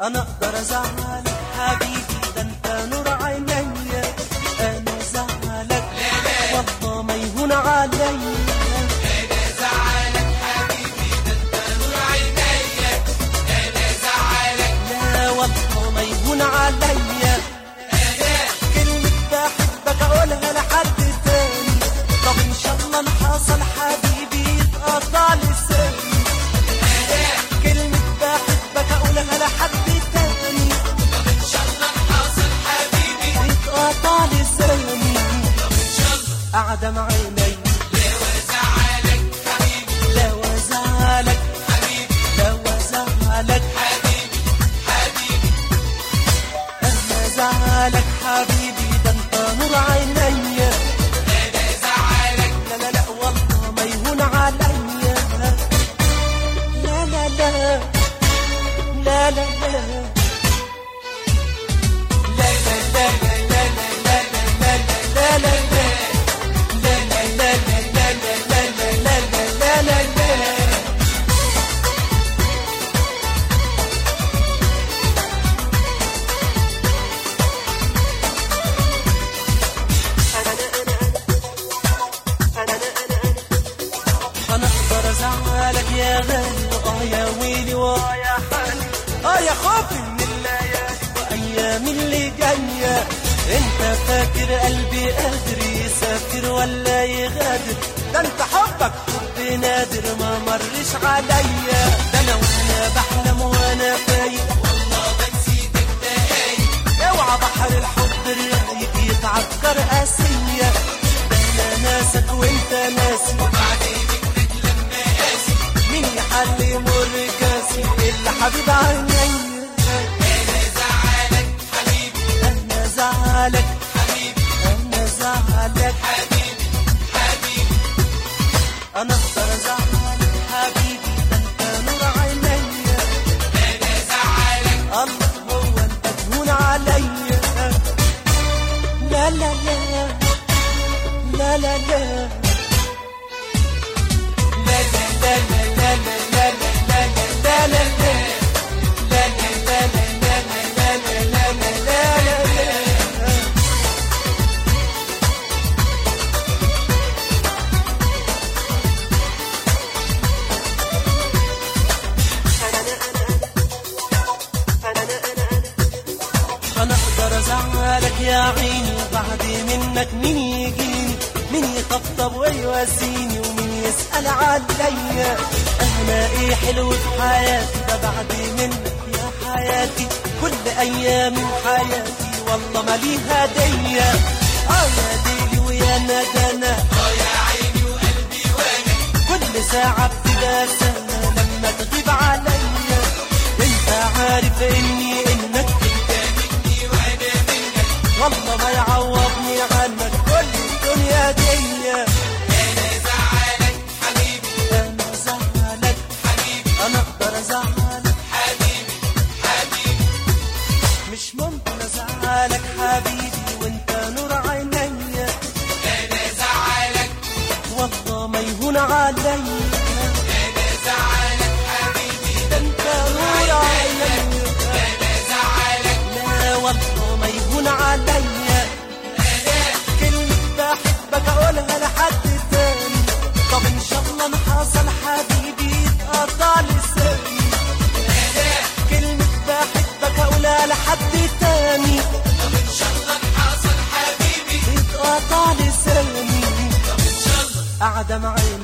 انا اقدر ازعلك حبيبي ده انت نور عينيا انا زعلك والله ما يهون عليا لا والله ما يهون عليا كلمة بحبك أقولها لحد تاني طب إن شاء الله اللي حصل حبيبي يتقطع لساني كلمة بحبك أقولها لحد تاني طب إن شاء الله اللي حصل حبيبي يتقطع لساني قاعدة مع عيني لا وزعلك لا وزعلك أنا زعلك حبيبي ده أنت نور عينيا لا لا لا والله ما يهون عليا لا لا لا لا لا لا لا لا لا لا لا لا لا لا لا لا لا لا لا انا اقدر ازعلك يا غالي اه يا ويلي واه يا حالي اه يا خوفي من الليالي وايام اللي جايه انت فاكر قلبي قادر يسافر ولا يغادر ده انت حبك حب نادر ما مرش عليا ده انا وانا بحلم وانا فايق والله بنسيتك دقايق اوعى بحر الحب الرايق يتعكر قاسيه ده انا ناسك وانت ناسي مين يحل يمر كاسي الا حبيب عيني انا زعلك حبيبي انا زعلك حبيبي انا زعلك حبيبي حبيبي انا اقدر ازعلك حبيبي ده انت نور عينيا انا زعلك الله هو انت تهون عليا لا لا لا لا لا لا انا اقدر ازعلك يا عيني وبعد منك مين يجيني مين يطبطب ويواسيني ومين يسأل عليا انا ايه حلو في حياتي ده بعد منك يا حياتي كل ايام حياتي والله ما لي هدية اه يا ديلي ويا ندنا اه يا عيني وقلبي وانا كل ساعة بتبقى سنة لما تغيب عليا انت عارف اني انك والله ما يعوضني عنك كل الدنيا دي انا زعلك حبيبي انا زعلك حبيبي انا اقدر ازعلك حبيبي حبيبي مش ممكن ازعلك حبيبي وانت نور عينيا انا زعلك والله ما يهون عليا انا زعلك حبيبي ده انت نور عينيا لا والله ما يهون عليا كلمة بحبك أقولها لحد تاني طب إن شاء الله ما حصل حبيبي يتقطع لساني كلمة بحبك أقولها لحد تاني طب إن شاء الله ما حصل حبيبي يتقطع لساني قاعدة معايا